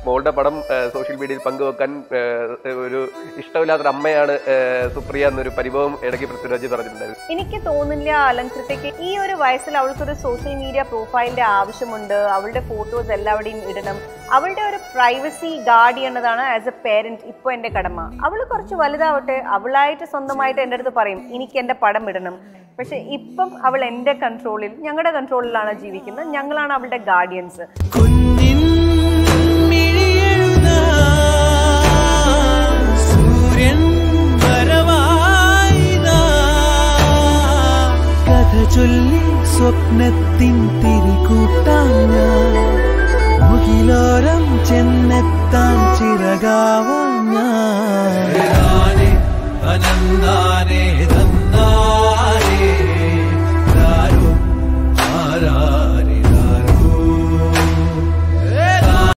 മോളുടെ പടം സോഷ്യൽ മീഡിയയിൽ പങ്കുവെക്കാൻ ഏഹ്, ഒരു ഇഷ്ടമില്ലാത്തൊരു അമ്മയാണ് ഏഹ്, സുപ്രിയ എന്നൊരു പരിഭവം ഇടയ്ക്ക് പൃഥ്വിരാജ് പറഞ്ഞിട്ടുണ്ടായിരുന്നു എനിക്ക് തോന്നില്ല അലങ്കൃതയ്ക്ക് ഈ ഒരു വയസ്സിൽ അവൾക്കൊരു സോഷ്യൽ മീഡിയ പ്രൊഫൈലിന്റെ ആവശ്യമുണ്ട് അവളുടെ ഫോട്ടോസ് എല്ലാവരുടെയും ഇടണം അവളുടെ ഒരു പ്രൈവസി ഗാർഡ് ചെയ്യേണ്ടതാണ് ആസ് എ പേരന്റ് ഇപ്പോൾ എൻ്റെ കടമ അവൾ കുറച്ച് വലുതാവട്ടെ അവളായിട്ട് സ്വന്തമായിട്ട് എൻ്റെ അടുത്ത് പറയും എനിക്ക് എൻ്റെ പടം ഇടണം പക്ഷെ ഇപ്പം അവൾ എൻ്റെ കൺട്രോളിൽ ഞങ്ങളുടെ കൺട്രോളിലാണ് ജീവിക്കുന്നത് ഞങ്ങളാണ് അവളുടെ ഗാർഡിയൻസ് കുഞ്ഞിൻ മിഴിയെഴുതാൻ സൂര്യൻ വരവായിതാ. കഥ ചൊല്ലി സ്വപ്നത്തിൻ തിരികൂട്ടാൻ ഞാൻ മുകിലോരം ചെന്നെത്താൻ ചിറകാവാൻ ഞാൻ അനന്താനേ